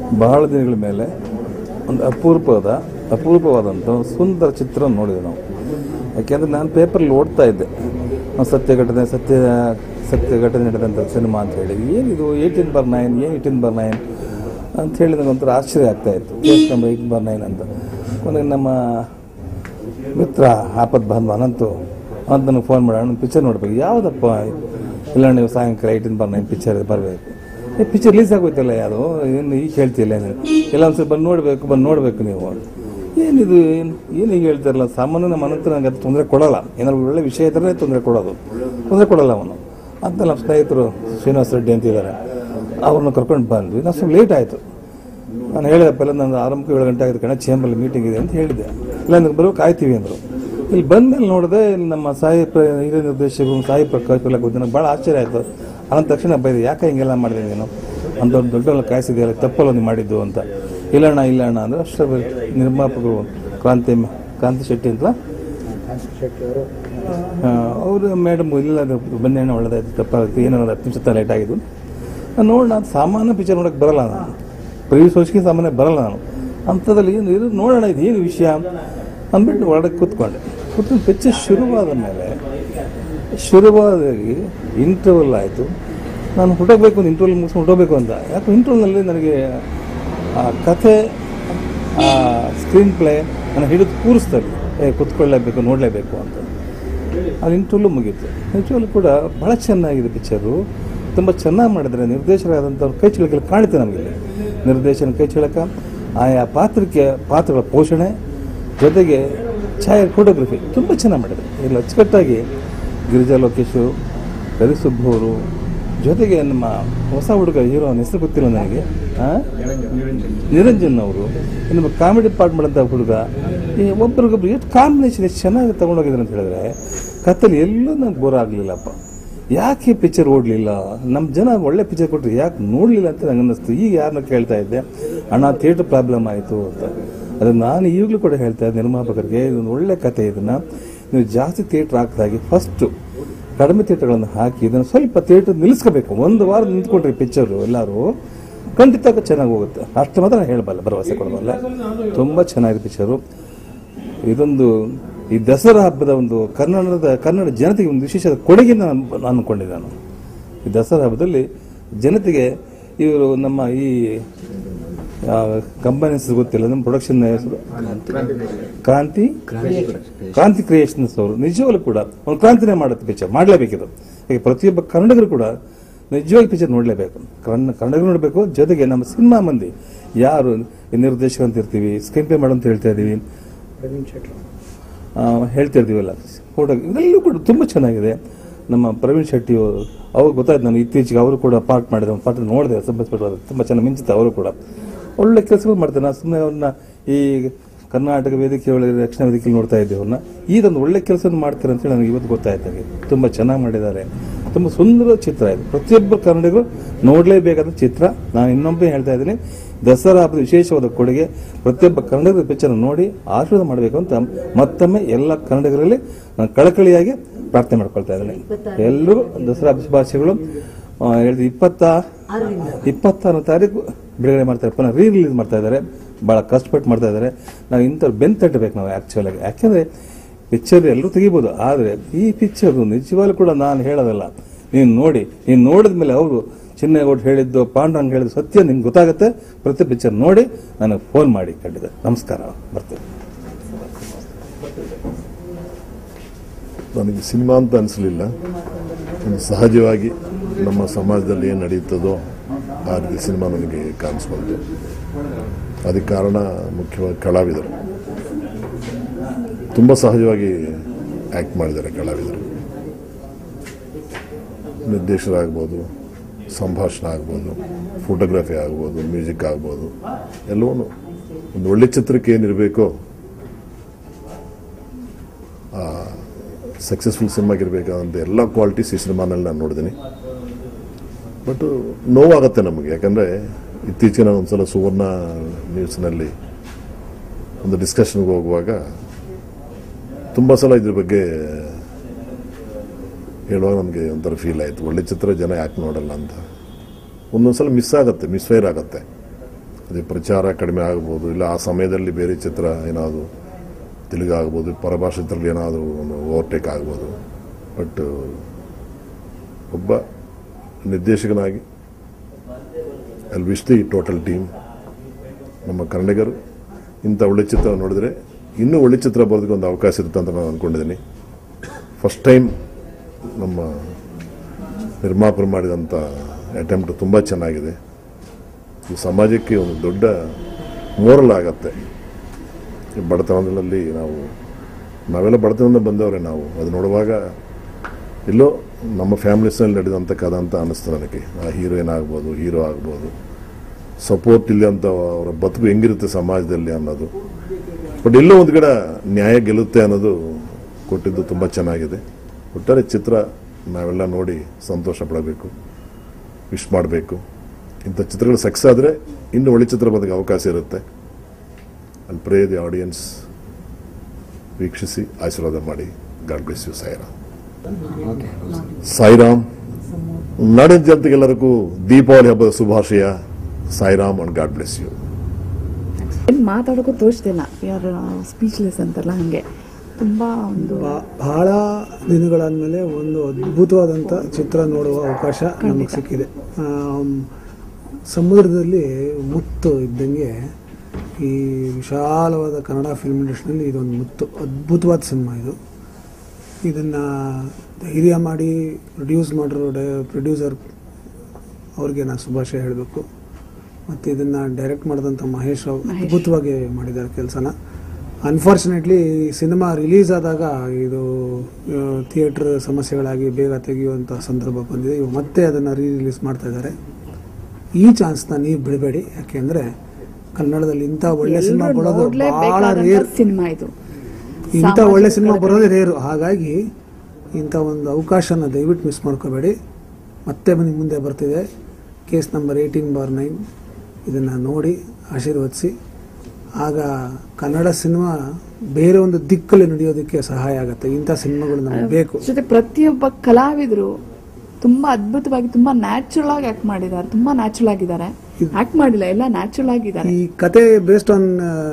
ಬಹಳ ದಿನಗಳ ಮೇಲೆ ಒಂದು ಅಪೂರ್ವದ ಅಪೂರ್ವವಾದಂಥ ಒಂದು ಸುಂದರ ಚಿತ್ರ ನೋಡಿದೆ ನಾವು ಯಾಕೆಂದರೆ ನಾನು ಪೇಪರಲ್ಲಿ ಓಡ್ತಾ ಇದ್ದೆ ಒಂದು ಸತ್ಯ ಘಟನೆ ಸತ್ಯ ಸತ್ಯ ಘಟನೆ ನಡೆದಂಥ ಸಿನಿಮಾ ಅಂತ ಹೇಳಿ ಏನಿದು ಏಯ್ಟೀನ್ ಬರ್ ನೈನ್ ಏನು ಏಯ್ಟೀನ್ ಬರ್ ನೈನ್ ಅಂತ ಹೇಳಿ ನನಗೆ ಒಂಥರ ಆಶ್ಚರ್ಯ ಆಗ್ತಾ ಇತ್ತು case number eighteen bar nine ಅಂತ ಕೊನೆಗೆ ನಮ್ಮ ಮಿತ್ರ ಆಪತ್ ಬಂದು ಅನಂತು ಅಂತ ನನಗೆ ಫೋನ್ ಮಾಡೋಣ ಪಿಕ್ಚರ್ ನೋಡ್ಬೇಕು ಯಾವುದಪ್ಪ ಇಲ್ಲ ನೀವು ಸಾಯಂಕಾಲ ಏಯ್ಟೀನ್ ಬರ್ ನೈನ್ ಪಿಕ್ಚರ್ ಬರಬೇಕು ಏ ಪಿಕ್ಚರ್ ರಿಲೀಸ್ ಆಗೋಯ್ತಲ್ಲ ಯಾವುದು ಏನು ಈಗ ಹೇಳ್ತಿಲ್ಲ ನೀನು ಇಲ್ಲ ಒಂದ್ಸಲ ಬಂದು ನೋಡಬೇಕು ಬಂದು ನೋಡಬೇಕು ನೀವು ಏನಿದು ಏನು ಏನು ಈಗ ಹೇಳ್ತಾರಲ್ಲ ಸಾಮಾನ್ಯ ನಮ್ಮ ಅನಂತ ನನಗೆ ಅದು ತೊಂದರೆ ಕೊಡಲ್ಲ ಏನಾದ್ರು ಒಳ್ಳೆ ವಿಷಯ ಇದ್ದರೆ ತೊಂದರೆ ಕೊಡೋದು ತೊಂದರೆ ಕೊಡಲ್ಲ ಅವನು ಅಂತ ನಮ್ಮ ಸ್ನೇಹಿತರು ಶ್ರೀನಿವಾಸ ರೆಡ್ಡಿ ಅಂತ ಇದ್ದಾರೆ ಅವ್ರನ್ನ ಕರ್ಕೊಂಡು ಬಂದ್ವಿ ನಾವು ಸ್ವಲ್ಪ ಲೇಟ್ ಆಯಿತು ನಾನು ಹೇಳಿದಪ್ಪ ಎಲ್ಲ ನಾನು ಆರಂಭಕ್ಕೆ ಏಳು ಗಂಟೆ ಆಗಿದ್ದು ಕಣ ಚೇಂಬಲ್ಲಿ ಮೀಟಿಂಗ್ ಇದೆ ಅಂತ ಹೇಳಿದ್ದೆ ಇಲ್ಲ ನನಗೆ ಬರೋ ಕಾಯ್ತೀವಿ ಅಂದರು ಇಲ್ಲಿ ಬಂದ್ಮೇಲೆ ನೋಡಿದೆ ಇಲ್ಲಿ ನಮ್ಮ ಸಾಯಿ ಪ್ರ ಹಿರಿಯ ನಿರ್ದೇಶಕರು ಸಾಯಿ ಪ್ರಕಾಶ್ ಎಲ್ಲ ಗೊತ್ತು ನನಗೆ ಭಾಳ ಆಶ್ಚರ್ಯ ಆಯಿತು ಅನಂತ ತಕ್ಷಣ ಬೈದೆ ಯಾಕೆ ಹಿಂಗೆಲ್ಲ ಮಾಡಿದೆ ನೀನು ಅಂತ ದೊಡ್ಡ ದೊಡ್ಡ ಕಾಯಿಸಿದೆಯಲ್ಲ ತಪ್ಪಲ್ಲ ನೀವು ಮಾಡಿದ್ದು ಅಂತ ಇಲ್ಲಣ್ಣ ಇಲ್ಲಣ್ಣ ಅಂದರೆ ಅಷ್ಟೇ ನಿರ್ಮಾಪಕರು ಕ್ರಾಂತಿ ಕ್ರಾಂತಿ ಶೆಟ್ಟಿ ಅಂತ ಅವರು ಮೇಡಮ್ ಇಲ್ಲ ಅದು ಬನ್ನಿ ಅಣ್ಣ ಒಳ್ಳೆದಾಯ್ತು ತಪ್ಪಾಗುತ್ತೆ ಏನೋ ಒಂದು ಹತ್ತು ನಿಮಿಷ ಲೇಟ್ ಆಗಿದ್ದು ನಾನು ನೋಡಿ ನಾನು ಸಾಮಾನ್ಯ ಪಿಕ್ಚರ್ ನೋಡೋಕೆ ಬರಲ್ಲ ನಾನು ಪ್ರೀವಿಯಸ್ ವರ್ಷಕ್ಕೆ ಸಾಮಾನ್ಯ ಬರಲ್ಲ ನಾನು ಅಂಥದ್ರಲ್ಲಿ ಏನು ಇದು ನೋಡೋಣ ಇದು ಏನು ವಿಷಯ ಅಂದ್ಬಿಟ್ಟು ಒಳಗಡೆ ಕೂತ್ಕೊಂಡೆ ಕೂತ್ಕೊಂಡು ಪಿಕ್ಚರ್ ಶುರುವಾದ ಮೇಲೆ ಶುರುವಾದಾಗಿ ಇಂಟರ್ವಲ್ ಆಯಿತು ನಾನು ಹುಟ್ಟೋಗ್ಬೇಕು ಅಂತ ಇಂಟರ್ವಲ್ ಮುಗಿಸ್ಕೊಂಡು ಹುಟ್ಟೋಗ್ಬೇಕು ಅಂತ ಯಾಕೆ ಇಂಟರ್ವಲ್ನಲ್ಲಿ ನನಗೆ ಆ ಕಥೆ ಆ ಸ್ಕ್ರೀನ್ ಪ್ಲೇ ನಾನು ಹಿಡಿದು ಕೂರಿಸ್ತಾರೆ ಏ ಕೂತ್ಕೊಳ್ಳೇಬೇಕು ನೋಡಲೇಬೇಕು ಅಂತ ಅಲ್ಲಿ ಇಂಟರ್ವ್ಯೂ ಮುಗೀತು ನಿಜವಾಗ್ಲೂ ಕೂಡ ಭಾಳ ಚೆನ್ನಾಗಿದೆ ಪಿಕ್ಚರು ತುಂಬ ಚೆನ್ನಾಗಿ ಮಾಡಿದರೆ ನಿರ್ದೇಶಕರಾದಂಥವ್ರ ಕೈ ಚಳಕಲ್ಲಿ ಕಾಣುತ್ತೆ ನಮಗೆ ನಿರ್ದೇಶನ ಕೈ ಚಳಕ ಆಯಾ ಪಾತ್ರಕ್ಕೆ ಪಾತ್ರಗಳ ಪೋಷಣೆ ಜೊತೆಗೆ ಛಾಯಾ ಫೋಟೋಗ್ರಫಿ ತುಂಬ ಚೆನ್ನಾಗಿ ಮಾಡಿದ್ದಾರೆ ಇಲ್ಲಿ ಅಚ್ಚುಕಟ್ಟಾಗಿ ಗಿರಿಜಾ ಲೋಕೇಶು ಕರಿಸುಬ್ಬು ಅವರು ಜೊತೆಗೆ ನಮ್ಮ ಹೊಸ ಹುಡುಗ ಹೀರೋ ಅವನ ಹೆಸರು ಗೊತ್ತಿಲ್ಲ ನನಗೆ ಆ? ನಿರಂಜನ್ ಅವರು ನಮ್ಮ ಕಾಮಿಡಿ ಪಾರ್ಟ್ ಮಾಡಿದಂಥ ಹುಡುಗ ಈ ಒಬ್ರಿಗೊಬ್ರು ಎಷ್ಟು ಕಾಂಬಿನೇಷನ್ ಎಷ್ಟು ಚೆನ್ನಾಗಿ ತಗೊಂಡೋಗಿದ್ದಾರೆ ಅಂತ ಹೇಳಿದ್ರೆ ಕತ್ತಲ್ಲಿ ಎಲ್ಲೂ ನಂಗೆ ಬೋರ್ ಆಗಲಿಲ್ಲಪ್ಪ ಯಾಕೆ ಪಿಕ್ಚರ್ ಓಡಲಿಲ್ಲ ನಮ್ಮ ಜನ ಒಳ್ಳೆ ಪಿಕ್ಚರ್ ಕೊಟ್ಟರು ಯಾಕೆ ನೋಡಲಿಲ್ಲ ಅಂತ ನಂಗೆ ಅನ್ನಿಸ್ತು ಈಗ ಯಾರನ್ನ ಕೇಳ್ತಾ ಇದ್ದೆ ಅಣ್ಣ ಥಿಯೇಟರ್ ಪ್ರಾಬ್ಲಮ್ ಆಯಿತು ಅಂತ ಅದು ನಾನು ಈಗಲೂ ಕೂಡ ಹೇಳ್ತಾ ಇದ್ದೆ ನಿರ್ಮಾಪಕರಿಗೆ ಇದೊಂದು ಒಳ್ಳೆ ಕತೆ ಇದನ್ನು ನೀವು ಜಾಸ್ತಿ ಥಿಯೇಟ್ರ್ ಹಾಕಿದಾಗಿ ಫಸ್ಟು ಕಡಿಮೆ ಥಿಯೇಟರ್ಗಳನ್ನು ಹಾಕಿ ಇದನ್ನು ಸ್ವಲ್ಪ ಥಿಯೇಟರ್ ನಿಲ್ಲಿಸ್ಕೋಬೇಕು ಒಂದು ವಾರ ನಿಂತ್ಕೊಂಡ್ರಿ ಪಿಕ್ಚರು ಎಲ್ಲರೂ ಖಂಡಿತ ಚೆನ್ನಾಗಿ ಹೋಗುತ್ತೆ ಅಷ್ಟು ಮಾತ್ರ ನಾನು ಹೇಳಬಲ್ಲ ಭರವಸೆ ಕೊಡಬಲ್ಲ ತುಂಬ ಚೆನ್ನಾಗಿದೆ ಪಿಕ್ಚರು ಇದೊಂದು ಈ ದಸರಾ ಹಬ್ಬದ ಒಂದು ಕನ್ನಡದ ಕನ್ನಡ ಜನತೆಗೆ ಒಂದು ವಿಶೇಷ ಕೊಡುಗೆ ನಾನು ನಾನು ಅನ್ಕೊಂಡಿದ್ದೆ ನಾನು ಈ ದಸರಾ ಹಬ್ಬದಲ್ಲಿ ಜನತೆಗೆ ಇವರು ನಮ್ಮ ಈ ಕಂಪನಿ ಹೆಸರು ಗೊತ್ತಿಲ್ಲ ನಮ್ಮ ಪ್ರೊಡಕ್ಷನ್ ಹೆಸರು ಕ್ರಾಂತಿ ಕ್ರಾಂತಿ ಕ್ರಿಯೇಷನ್ಸ್ ಅವರು ನಿಜವಾಗ್ಲೂ ಕೂಡ ಒಂದು ಕ್ರಾಂತಿನೇ ಮಾಡುತ್ತೆ ಪಿಕ್ಚರ್ ಮಾಡಲೇಬೇಕಿದು ಈಗ ಪ್ರತಿಯೊಬ್ಬ ಕನ್ನಡಿಗರು ಕೂಡ ನಿಜವಾಗಿ ಪಿಕ್ಚರ್ ನೋಡಲೇಬೇಕು ಕನ್ನಡ ಕನ್ನಡಿಗರು ನೋಡಬೇಕು ಜೊತೆಗೆ ನಮ್ಮ ಸಿನಿಮಾ ಮಂದಿ ಯಾರು ಈ ನಿರ್ದೇಶಕ ಅಂತ ಇರ್ತೀವಿ ಸ್ಕ್ರೀನ್ ಪ್ಲೇ ಮಾಡು ಅಂತ ಹೇಳ್ತಾ ಇದೀವಿ ಆ, ಹೇಳ್ತಾ ಇರ್ತೀವಲ್ಲ ಫೋಟೋ ಇದೆಲ್ಲೂ ಕೂಡ ತುಂಬ ಚೆನ್ನಾಗಿದೆ ನಮ್ಮ ಪ್ರವೀಣ್ ಶೆಟ್ಟಿ ಅವರು ಅವ್ರು ಗೊತ್ತಾಯ್ತು ನಾನು ಇತ್ತೀಚೆಗೆ ಅವರು ಕೂಡ ಪಾರ್ಟ್ ಮಾಡಿದ ಒಂದು ಪಾರ್ಟ್ ನೋಡಿದೆ ಸಂಬಂಧಪಟ್ಟ ತುಂಬ ಚೆನ್ನಾಗಿ ಮಿಂಚಿತ್ತು ಅವರು ಕೂಡ ಒಳ್ಳೆ ಕೆಲಸಗಳು ಮಾಡ್ತಾರೆ ನಾನು ಸುಮ್ಮನೆ ಅವ್ರನ್ನ ಈ ಕರ್ನಾಟಕ ವೇದಿಕೆ ಒಳಗೆ ರಕ್ಷಣಾ ವೇದಿಕೆಯಲ್ಲಿ ನೋಡ್ತಾ ಇದ್ದೆ ಅವ್ರನ್ನ ಇದೊಂದು ಒಳ್ಳೆ ಕೆಲಸ ಮಾಡ್ತಾರೆ ಅಂತೇಳಿ ನನಗೆ ಇವತ್ತು ಗೊತ್ತಾಯ್ತು ನನಗೆ ತುಂಬ ಚೆನ್ನಾಗಿ ಮಾಡಿದ್ದಾರೆ ತುಂಬ ಸುಂದರ ಚಿತ್ರ ಇದು ಪ್ರತಿಯೊಬ್ಬರು ಕನ್ನಡಿಗರು ನೋಡಲೇಬೇಕಾದ ಚಿತ್ರ ನಾನು ಇನ್ನೊಬ್ಬೇ ಹೇಳ್ತಾ ಇದ್ದೀನಿ ದಸರಾ ಹಬ್ಬದ ವಿಶೇಷವಾದ ಕೊಡುಗೆ ಪ್ರತಿಯೊಬ್ಬ ಕನ್ನಡಿಗರ ಪಿಕ್ಚರ್ ನೋಡಿ ಆಶೀರ್ವಾದ ಮಾಡಬೇಕು ಅಂತ ಮತ್ತೊಮ್ಮೆ ಎಲ್ಲ ಕನ್ನಡಿಗರಲ್ಲಿ ನಾನು ಕಳಕಳಿಯಾಗಿ ಪ್ರಾರ್ಥನೆ ಮಾಡ್ಕೊಳ್ತಾ ಇದ್ದೀನಿ ಎಲ್ಲರೂ ದಸರಾ ಹಬ್ಬ ಶುಭಾಶಯಗಳು ಆ, ಹೇಳಿದ ಇಪ್ಪತ್ತ ಇಪ್ಪತ್ತಾರನೇ ತಾರೀಕು ಬಿಡುಗಡೆ ಮಾಡ್ತಾರೆ ಪುನಃ ರೀ ರಿಲೀಸ್ ಮಾಡ್ತಾ ಇದ್ದಾರೆ ಭಾಳ ಕಷ್ಟಪಟ್ಟು ಮಾಡ್ತಾ ಇದ್ದಾರೆ ನಾವು ಇಂಥವ್ರು ಬೆನ್ ತಟ್ಟಬೇಕು ನಾವು ಆ್ಯಕ್ಚುಲಾಗಿ ಯಾಕೆಂದರೆ ಪಿಕ್ಚರ್ ಎಲ್ಲರೂ ತೆಗಿಬೋದು ಆದರೆ ಈ ಪಿಕ್ಚರ್ ನಿಜವಾಗ್ಲೂ ಕೂಡ ನಾನು ಹೇಳೋದಲ್ಲ ನೀನು ನೋಡಿ ನೀನು ನೋಡಿದ ಮೇಲೆ ಅವರು ಚಿನ್ನೇಗೌಡ ಹೇಳಿದ್ದು ಪಾಂಡುರಂಗ್ ಹೇಳಿದ್ದು ಸತ್ಯ ನಿಮ್ಗೆ ಗೊತ್ತಾಗುತ್ತೆ ಪ್ರತಿ ಪಿಕ್ಚರ್ ನೋಡಿ ನನಗೆ ಫೋನ್ ಮಾಡಿ ಖಂಡಿತ ನಮಸ್ಕಾರ ಬರ್ತೀನಿ ನನಗೆ ಸಿನಿಮಾ ಅಂತ ಅನಿಸಲಿಲ್ಲ ಒಂದು ಸಹಜವಾಗಿ ನಮ್ಮ ಸಮಾಜದಲ್ಲಿ ಏನು ನಡೀತದೋ ಆ ರೀತಿ ಸಿನಿಮಾ ನನಗೆ ಕಾಣಿಸ್ಕೊಂತು ಅದಕ್ಕೆ ಕಾರಣ ಮುಖ್ಯವಾಗಿ ಕಲಾವಿದರು ತುಂಬ ಸಹಜವಾಗಿ ಆ್ಯಕ್ಟ್ ಮಾಡಿದ್ದಾರೆ ಕಲಾವಿದರು ನಿರ್ದೇಶಕರಾಗ್ಬೋದು ಸಂಭಾಷಣೆ ಆಗ್ಬೋದು ಫೋಟೋಗ್ರಫಿ ಆಗ್ಬೋದು ಮ್ಯೂಸಿಕ್ ಆಗ್ಬೋದು ಎಲ್ಲವೂ ಒಂದು ಒಳ್ಳೆ ಚಿತ್ರಕ್ಕೆ ಏನಿರಬೇಕೋ ಸಕ್ಸಸ್ಫುಲ್ ಸಿನಿಮಾಗಿರ್ಬೇಕಾದಂಥ ಎಲ್ಲ ಕ್ವಾಲಿಟೀಸ್ ಈ ಸಿನಿಮಾನಲ್ಲಿ ನಾನು ನೋಡಿದ್ದೀನಿ ಬಟ್ ನೋವಾಗುತ್ತೆ ನಮಗೆ ಯಾಕಂದರೆ ಇತ್ತೀಚೆಗೆ ನಾನು ಒಂದ್ಸಲ ಸುವರ್ಣ ನ್ಯೂಸ್ನಲ್ಲಿ ಒಂದು ಡಿಸ್ಕಷನ್ಗೆ ಹೋಗುವಾಗ ತುಂಬ ಸಲ ಇದ್ರ ಬಗ್ಗೆ ಹೇಳುವಾಗ ನಮಗೆ ಒಂಥರ ಫೀಲ್ ಆಯಿತು ಒಳ್ಳೆ ಚಿತ್ರ ಜನ ಯಾಕೆ ನೋಡಲ್ಲ ಅಂತ ಒಂದೊಂದು ಸಲ ಮಿಸ್ ಆಗುತ್ತೆ ಮಿಸ್ಫೈರ್ ಆಗುತ್ತೆ ಅದೇ ಪ್ರಚಾರ ಕಡಿಮೆ ಆಗ್ಬೋದು ಇಲ್ಲ ಆ ಸಮಯದಲ್ಲಿ ಬೇರೆ ಚಿತ್ರ ಏನಾದರೂ ತೆಲುಗು ಆಗ್ಬೋದು ಪರಭಾಷೆ ಚಿತ್ರದಲ್ಲಿ ಏನಾದರೂ ಒಂದು ಓವರ್ಟೇಕ್ ಆಗ್ಬೋದು ಬಟ್ ಒಬ್ಬ ನಿರ್ದೇಶಕನಾಗಿ I wish the total team ನಮ್ಮ ಕನ್ನಡಿಗರು ಇಂಥ ಒಳ್ಳೆ ಚಿತ್ರ ನೋಡಿದ್ರೆ ಇನ್ನೂ ಒಳ್ಳೆ ಚಿತ್ರ ಬರೋದಕ್ಕೆ ಒಂದು ಅವಕಾಶ ಇರುತ್ತೆ ಅಂತ ನಾನು ಅಂದ್ಕೊಂಡಿದ್ದೀನಿ ಫಸ್ಟ್ ಟೈಮ್ ನಮ್ಮ ನಿರ್ಮಾಪಕರು ಮಾಡಿದಂಥ ಅಟೆಂಪ್ಟ್ ತುಂಬ ಚೆನ್ನಾಗಿದೆ ಈ ಸಮಾಜಕ್ಕೆ ಒಂದು ದೊಡ್ಡ ಮೋರಲ್ ಆಗತ್ತೆ ಈ ಬಡತನದಲ್ಲಿ ನಾವು ನಾವೆಲ್ಲ ಬಡತನದಿಂದ ಬಂದವರೇ ನಾವು ಅದು ನೋಡುವಾಗ ಎಲ್ಲೋ ನಮ್ಮ ಫ್ಯಾಮಿಲೀಸ್ನಲ್ಲಿ ನಡೆದಂಥ ಕಥೆ ಅಂತ ಅನ್ನಿಸ್ತು ನನಗೆ ಆ ಹೀರೋಯಿನ್ ಆಗ್ಬೋದು ಹೀರೋ ಆಗ್ಬೋದು ಸಪೋರ್ಟ್ ಇಲ್ಲಿ ಅಂತ ಅವರ ಬದುಕು ಹೆಂಗಿರುತ್ತೆ ಸಮಾಜದಲ್ಲಿ ಅನ್ನೋದು ಬಟ್ ಎಲ್ಲೋ ಒಂದು ಕಡೆ ನ್ಯಾಯ ಗೆಲ್ಲುತ್ತೆ ಅನ್ನೋದು ಕೊಟ್ಟಿದ್ದು ತುಂಬ ಚೆನ್ನಾಗಿದೆ ಒಟ್ಟಾರೆ ಚಿತ್ರ ನಾವೆಲ್ಲ ನೋಡಿ ಸಂತೋಷ ಪಡಬೇಕು ವಿಶ್ ಮಾಡಬೇಕು ಇಂಥ ಚಿತ್ರಗಳು ಸಕ್ಸಸ್ ಆದರೆ ಇನ್ನೂ ಒಳ್ಳೆ ಚಿತ್ರ ಬದಕ್ಕೆ ಅವಕಾಶ ಇರುತ್ತೆ ಅಲ್ಲಿ ಪ್ರೇ ದಿ ಆಡಿಯನ್ಸ್ ವೀಕ್ಷಿಸಿ ಆಶೀರ್ವಾದ ಮಾಡಿ God bless you Sairam Sairam ನಾಡಿನ ಜನತೆಗೆಲ್ಲರಿಗೂ ದೀಪಾವಳಿ ಹಬ್ಬದ ಶುಭಾಶಯ Sairam and God bless you ಏನ್ ಮಾತಾಡೋಕ್ಕೂ ತೋಚ್ತಿಲ್ಲ ಯಾರು ಸ್ಪೀಚ್ಲೆಸ್ ಅಂತಾರಲ್ಲ ಹಂಗೆ ತುಂಬಾ ಒಂದು ಬಾ- ಬಹಳ ದಿನಗಳಾದ್ಮೇಲೆ ಒಂದು ಅದ್ಭುತವಾದಂಥ ಚಿತ್ರ ನೋಡುವ ಅವಕಾಶ ನಮಗೆ ಸಿಕ್ಕಿದೆ ಆಮ್, ಸಮುದ್ರದಲ್ಲಿ ಮುತ್ತು ಇದ್ದಂಗೆ ಈ ವಿಶಾಲವಾದ ಕನ್ನಡ ಫಿಲ್ಮ್ ಇಂಡಸ್ಟ್ರಿಯಲ್ಲಿ ಇದೊಂದು ಮುತ್ತು ಅದ್ಭುತವಾದ ಸಿನಿಮಾ ಇದು ಇದನ್ನು ಧೈರ್ಯ ಮಾಡಿ ಪ್ರೊಡ್ಯೂಸ್ ಮಾಡಿರೋ ಡೈ ಪ್ರೊಡ್ಯೂಸರ್ ಅವ್ರಿಗೆ ನಾನು ಶುಭಾಶಯ ಹೇಳಬೇಕು ಮತ್ತು ಇದನ್ನು ಡೈರೆಕ್ಟ್ ಮಾಡಿದಂಥ ಮಹೇಶ್ ರಾವ್ ಅದ್ಭುತವಾಗಿ ಮಾಡಿದ್ದಾರೆ ಕೆಲಸನ ಅನ್ಫಾರ್ಚುನೇಟ್ಲಿ ಈ ಸಿನಿಮಾ ರಿಲೀಸ್ ಆದಾಗ ಇದು ಥಿಯೇಟ್ರ್ ಸಮಸ್ಯೆಗಳಾಗಿ ಬೇಗ ತೆಗೆಯುವಂಥ ಸಂದರ್ಭ ಬಂದಿದೆ ಇವಾಗ ಮತ್ತೆ ಅದನ್ನು ರೀ ರಿಲೀಸ್ ಮಾಡ್ತಾ ಇದ್ದಾರೆ ಈ ಚಾನ್ಸ್ನ ನೀವು ಬಿಡಬೇಡಿ ಯಾಕೆಂದರೆ ಕನ್ನಡದಲ್ಲಿ ಇಂಥ ಒಳ್ಳೆ ಸಿನಿಮಾ ಎಲ್ರೂ ಬರೋದು ಭಾಳ ನೋಡ್ಲೇಬೇಕಾದಂತ ರೇರ್ ಸಿನಿಮಾ ಇದು ಇಂಥ ಒಳ್ಳೆ ಸಿನಿಮಾ ಬರೋದೇ ರೇರು ಹಾಗಾಗಿ ಇಂಥ ಒಂದು ಅವಕಾಶನ ದಯವಿಟ್ಟು ಮಿಸ್ ಮಾಡ್ಕೋಬೇಡಿ ಮತ್ತೆ ಬನ್ನಿ ಮುಂದೆ ಬರ್ತಿದೆ case number eighteen bar nine ಇದನ್ನು ನೋಡಿ ಆಶೀರ್ವದಿಸಿ ಆಗ ಕನ್ನಡ ಸಿನಿಮಾ ಬೇರೆ ಒಂದು ದಿಕ್ಕಲ್ಲಿ ನಡೆಯೋದಕ್ಕೆ ಸಹಾಯ ಆಗುತ್ತೆ ಇಂಥ ಸಿನಿಮಾಗಳು ನಮಗೆ ಬೇಕು ಜೊತೆ ಪ್ರತಿಯೊಬ್ಬ ಕಲಾವಿದರು ತುಂಬಾ ಅದ್ಭುತವಾಗಿ ತುಂಬಾ ನ್ಯಾಚುರಲ್ ಆಗಿ ಆಕ್ಟ್ ಮಾಡಿದ್ದಾರೆ ತುಂಬಾ ನ್ಯಾಚುರಲ್ ಆಗಿದ್ದಾರೆ ಆಕ್ಟ್ ಮಾಡಿಲ್ಲ ಎಲ್ಲ ನ್ಯಾಚುರಲ್ ಆಗಿದ್ದಾರೆ ಈ ಕತೆ based on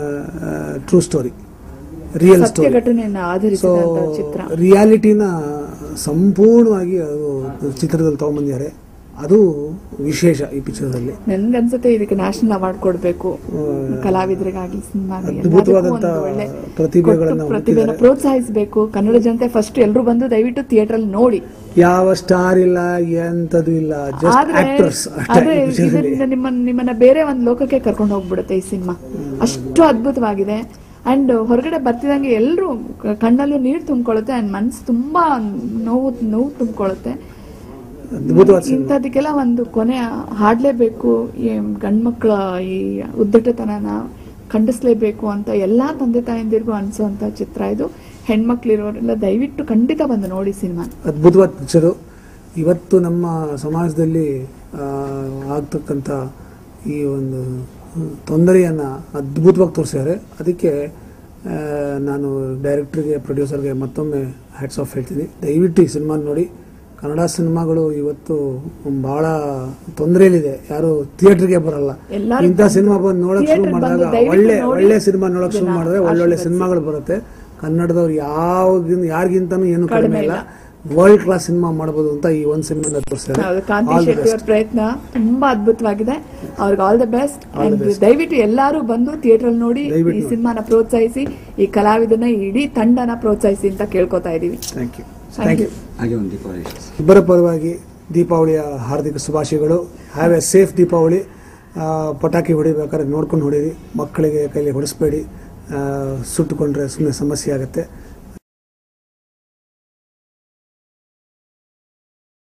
true story real ಸತ್ಯ ಸ್ಟೋರಿ ಘಟನೆಯನ್ನ ಸೊ ಆಧರಿಸಿದಂತ ಚಿತ್ರ ರಿಯಾಲಿಟಿನ ಸಂಪೂರ್ಣವಾಗಿ ಅದು ಚಿತ್ರದಲ್ಲಿ ತಗೊಂಬಂದಿದ್ದಾರೆ ಅದು ವಿಶೇಷ ಈ ಪಿಕ್ಚರ್ದಲ್ಲಿ ನನ್ಗನ್ಸುತ್ತೆ ಇದಕ್ಕೆ ನ್ಯಾಷನಲ್ ಅವಾರ್ಡ್ ಕೊಡಬೇಕು ಕಲಾವಿದರಿಗಾಗ್ಲಿ ಸಿನಿಮಾಗೆ ಅದ್ಭುತವಾದಂತ ಪ್ರತಿಭೆಗಳನ್ನ ಪ್ರತಿಭೆನ ಹುಟ್ಟಿದ್ದಾರೆ. ಪ್ರೋತ್ಸಾಹಿಸಬೇಕು ಕನ್ನಡ ಜನತೆ ಫಸ್ಟ್ ಎಲ್ಲರೂ ಬಂದು ದಯವಿಟ್ಟು ಥಿಯೇಟರ್ ಅಲ್ಲಿ ನೋಡಿ ಯಾವ ಸ್ಟಾರ್ ಇಲ್ಲ ಎಂತದು ಇಲ್ಲ ಜಸ್ಟ್ ಆದ್ರೆ ಆಕ್ಟರ್ಸ್ ಆದ್ರೆ ಅಷ್ಟೇ ಇದರಿಂದ ನಿಮ್ಮನ್ನ ನಿಮ್ಮನ್ನ ಬೇರೆ ಒಂದು ಲೋಕಕ್ಕೆ ಕರ್ಕೊಂಡು ಹೋಗ್ಬಿಡುತ್ತೆ ಈ ಸಿನಿಮಾ ಅಷ್ಟು ಅದ್ಭುತವಾಗಿದೆ ಅಂಡ್ ಹೊರಗಡೆ ಬರ್ತಿದಂಗೆ ಎಲ್ಲರೂ ಕಣ್ಣಲ್ಲೂ ನೀರು ತುಂಬಿಕೊಳ್ಳುತ್ತೆ ಅಂಡ್ ಮನ್ಸು ತುಂಬಾ ನೋವು ನೋವು ತುಂಬಿಕೊಳ್ಳುತ್ತೆ ಅದ್ಭುತವಾದ ಸಿನಿಮಾ ಇಂಥದಕ್ಕೆಲ್ಲ ಒಂದು ಕೊನೆ ಹಾಡ್ಲೇಬೇಕು ಈ ಗಂಡ್ಮಕ್ಳ ಈ ಉದ್ದಟತನನ ಖಂಡಿಸ್ಲೇಬೇಕು ಅಂತ ಎಲ್ಲಾ ತಂದೆ ತಾಯಂದಿರಿಗೂ ಅನ್ಸೋಂತ ಚಿತ್ರ ಇದು ಹೆಣ್ಮಕ್ಳಿರೋರೆಲ್ಲ ದಯವಿಟ್ಟು ಖಂಡಿತ ಬಂದು ನೋಡಿ ಸಿನಿಮಾ ಅದ್ಭುತವಾದ ಪಿಕ್ಚರು ಇವತ್ತು ನಮ್ಮ ಸಮಾಜದಲ್ಲಿ ಆ, ಆಗ್ತಕ್ಕಂಥ ಈ ಒಂದು ತೊಂದರೆಯನ್ನು ಅದ್ಭುತವಾಗಿ ತೋರಿಸಿದ್ದಾರೆ ಅದಕ್ಕೆ ಆ, ನಾನು ಡೈರೆಕ್ಟ್ರಿಗೆ ಪ್ರೊಡ್ಯೂಸರ್ಗೆ ಮತ್ತೊಮ್ಮೆ ಹ್ಯಾಟ್ಸ್ ಆಫ್ ಹೇಳ್ತೀನಿ ದಯವಿಟ್ಟು ಈ ಸಿನಿಮಾ ನೋಡಿ ಕನ್ನಡ ಸಿನಿಮಾಗಳು ಇವತ್ತು ಬಹಳ ತೊಂದರೆಯಲ್ಲಿದೆ ಯಾರು ಥಿಯೇಟರ್ಗೆ ಬರಲ್ಲ ಎಲ್ಲರೂ ಇಂಥ ಸಿನಿಮಾ ಬಂದು ನೋಡಕ್ ಶುರು theatre ಮಾಡಿದಾಗ ಬಂದು ದಯವಿಟ್ಟು ಒಳ್ಳೆ ನೋಡಿ ಒಳ್ಳೆ ಸಿನಿಮಾ ನೋಡಕ್ ಶುರು ಇದನ್ನ ಮಾಡಿದ್ರೆ ಒಳ್ಳೊಳ್ಳೆ ಆಶೀರ್ವದಿಸಿ. ಸಿನಿಮಾಗಳು ಬರುತ್ತೆ ಕನ್ನಡದವ್ರು ಯಾವ್ದು ಯಾರಿಗಿಂತನೂ ಏನು ಕಡಿಮೆ ಕಡಿಮೆ ಇಲ್ಲ ಇಲ್ಲ. ವರ್ಲ್ಡ್ ಕ್ಲಾಸ್ ಸಿನಿಮಾ ಮಾಡಬಹುದು ಅಂತ ಈ ಒಂದು ಸಿನಿಮಾ ತೋರಿಸ್ತಾರೆ ಹೌದು ಕಾಂತಿ ಆಲ್ ದಿ ಶೆಟ್ಟಿ ಅವ್ರ ಬೆಸ್ಟ್ ಪ್ರಯತ್ನ ತುಂಬಾ ಅದ್ಭುತವಾಗಿದೆ ಅವ್ರಿಗೆ ಆಲ್ ದ ಬೆಸ್ಟ್ ಅಂಡ್ ದಯವಿಟ್ಟು ಎಲ್ಲರೂ ಬಂದು ಥಿಯೇಟರ್ ಅಲ್ಲಿ ನೋಡಿ ದಯವಿಟ್ಟು ಈ ನೋಡಿ. ಸಿನಿಮಾನ ಪ್ರೋತ್ಸಾಹಿಸಿ ಈ ಕಲಾವಿದನ ಈ ಇಡೀ ತಂಡನ ಪ್ರೋತ್ಸಾಹಿಸಿ ಅಂತ ಕೇಳ್ಕೊತಾ ಇದೀವಿ thank you Thank thank you you. ಹಾಗೆ ಒಂದು ದೀಪಾವಳಿ ಇಬ್ಬರ ಪರವಾಗಿ ದೀಪಾವಳಿಯ ಹಾರ್ದಿಕ ಶುಭಾಶಯಗಳು ಹ್ಯಾವ್ ಎ ಸೇಫ್ ದೀಪಾವಳಿ ಆ, ಪಟಾಕಿ ಹೊಡಿಬೇಕಾದ್ರೆ ನೋಡ್ಕೊಂಡು ಹೊಡೀರಿ ಮಕ್ಕಳಿಗೆ ಕೈಲಿ ಹೊಡಿಸ್ಬೇಡಿ ಆ, ಸುಟ್ಟುಕೊಂಡ್ರೆ ಸುಮ್ಮನೆ ಸಮಸ್ಯೆ ಆಗುತ್ತೆ